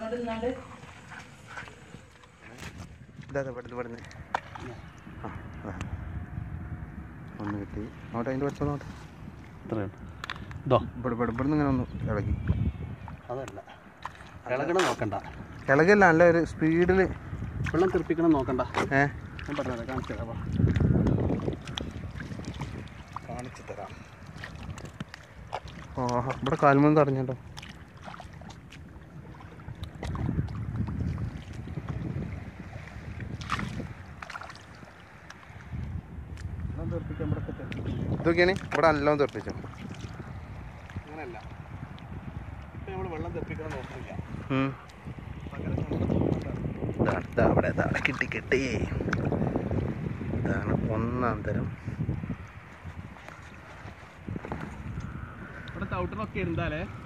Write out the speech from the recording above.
അങ്ങോട്ട് നിന്നാണ്ട് ഇതാ പെട്ടെന്ന് പെട്ടെന്ന് ആ അതാ ഒന്ന് കിട്ടി നോട്ടെ അതിൻ്റെ വലിപ്പം നോട്ടെ ഇത്രയാണ് ഇതോ ഇവിടെ ഇവിടെ ഇവിടെ നിന്ന് ഇങ്ങനെ ഒന്ന് ഇളകി അതല്ല ഇളകണം നോക്കണ്ട ഇളകല്ല നല്ല ഒരു സ്പീഡിൽ വെള്ളം തെറിപ്പിക്കണം നോക്കണ്ട ഏ ഞാൻ പറഞ്ഞത് കാണിച്ചു തരാം വാ. കാണിച്ചു തരാം ഓ ഇവിടെ കാൽമന്ന് തടഞ്ഞോ വെള്ളം തെറിപ്പിക്കാൻ ഇവിടെ പറ്റും ഇതൊക്കെയാണ് ഇവിടെ നല്ലോണം തെറിപ്പിച്ചോ അങ്ങനെയല്ല ഇപ്പം നമ്മൾ വെള്ളം തെറിപ്പിക്കണം നോക്കില്ല ഉം. പകരം നമ്മൾ നോക്കണ്ട ദാ, ദാ അവിടെ ദാ അവിടെ കിട്ടി കിട്ടി ഇതാണ് ഒന്നാം തരം ഇവിടെ ചവിട്ടണൊക്കെ இருந்தாലേ